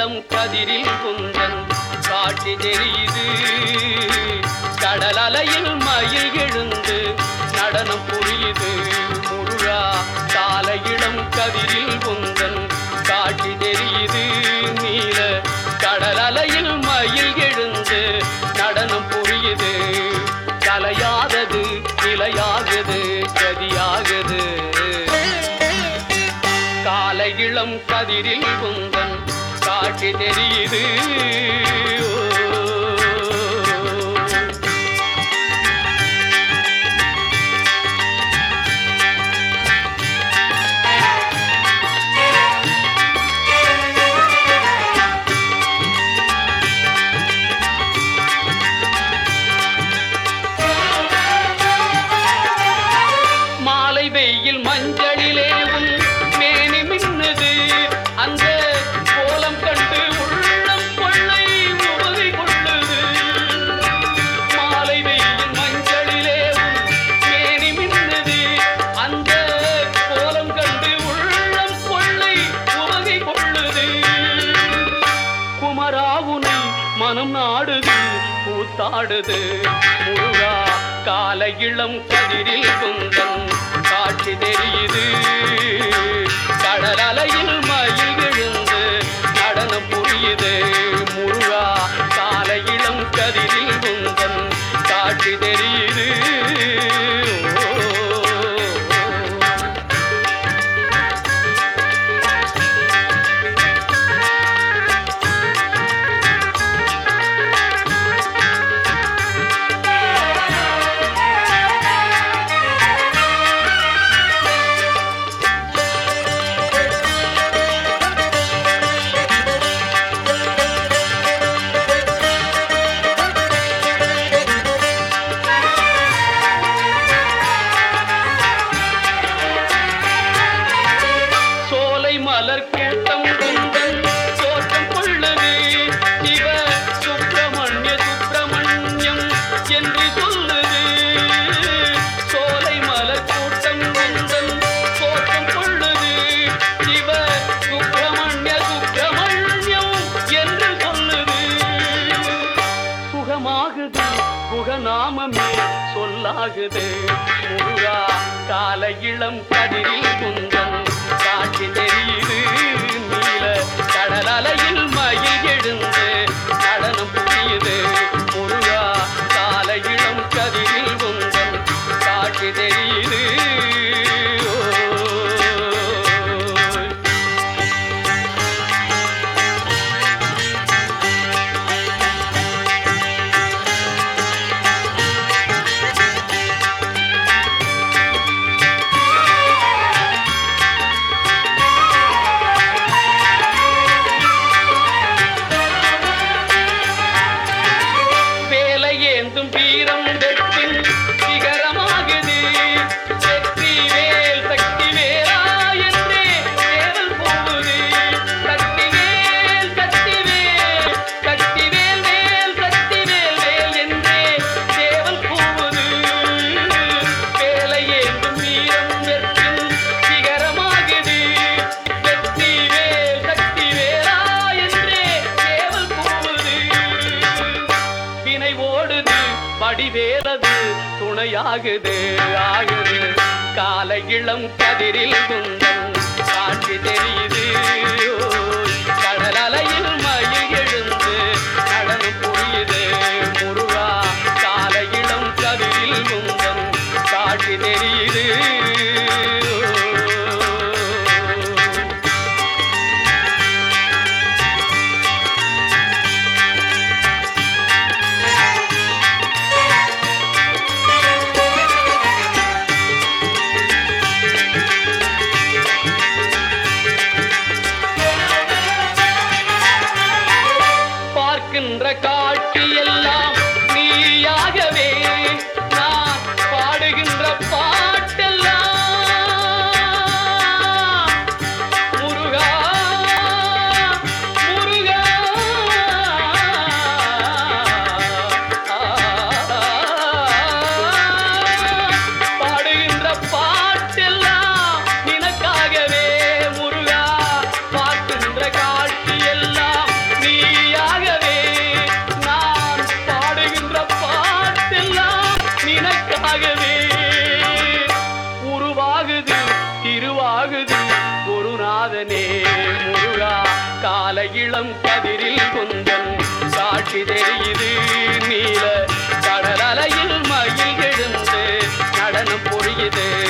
இளம் கதிரில் குந்தன் காட்சி தெரியுது கடல் அலையில் மயில் எழுந்து நடனம் புரியுது முருகா கால இளம் கதிரில் குந்தன் காட்சி தெரியுது நீல கடல் அலையில் மயில் எழுந்து நடனம் புரியுது கலையாதது நிலையாகுது கதியாகுது காலை இளம் கதிரில் குந்தன் காட்சி தெரியுது மாலை வெயில் மஞ்சளிலே உன் மேனி மின்னுது அந்த கோலம் கண்டு உள்ளம் கொள்ளை உபதி கொள்ளுது மாலை வெயில் மஞ்சளிலே உன் மேனி மின்னுது அந்த கோலம் கண்டு உள்ளம் கொள்ளை உபதி கொள்ளுது குமராவுனை மனம் நாடுது கூத்தாடுது முருகா கால இளம் கதிரில் குந்தன் காட்சி தெரியுது கடல் அலையில் மயில் விழுந்து நடனம் புரியுது முருகா கால இளம் கதிரில் குந்தன் காட்சி தெரியுது சோலை மலர் கூட்டம் குந்தன் தோற்றம் கொள்ளுது சிவ சுப்பிரமணிய சுப்பிரமணியம் என்று சொல்லுது சோலை மலர் கூட்டம் குந்தன் தோற்றம் கொள்ளுது சிவ சுப்பிரமணிய சுப்பிரமணியம் என்று சொல்லுது சுகமாகுது புகநாமமே சொல்லாகுது முருகா கால இளம் கதிரில் குந்தன் காட்சி தெரியுது நீல கடல் அலையில் மயில் எழுந்து நடனம் புரியுது முருகா கால இளம் கதிரில் குந்தன் காட்சி தெரியுது ஓ. வேலை ஏந்தும் வீரம் வெற்றின் சிகரமாகுது வெற்றி வேல் சக்தி வேலா என்றே தேவல் போகுது சக்தி வேல் சக்தி வேல் சக்தி வேல் வேல் சக்தி வேல் வேல் என்றே தேவல் போகுது வேலை ஏந்தும் வீரம் வெற்றின் சிகரமாகுது வெற்றி வேல் சக்தி வேலா என்றே தேவல் போகுது வினை ஓடுது வடிவேலது துணையாகுது ஆகுது கால இளம் கதிரில் குந்தன் காட்சி தெரியுது கடல் அலையில் மயில் எழுந்து நடனம் புரியுது முருகா கால இளம் கதிரில் குந்தன் காட்சி தெரியுது நாதனே முருகா கால இளம் கதிரில் கொந்தன் காட்சி தெரியுது நீல கடல் அலையில் மயில் எழுந்து நடனம் புரியுது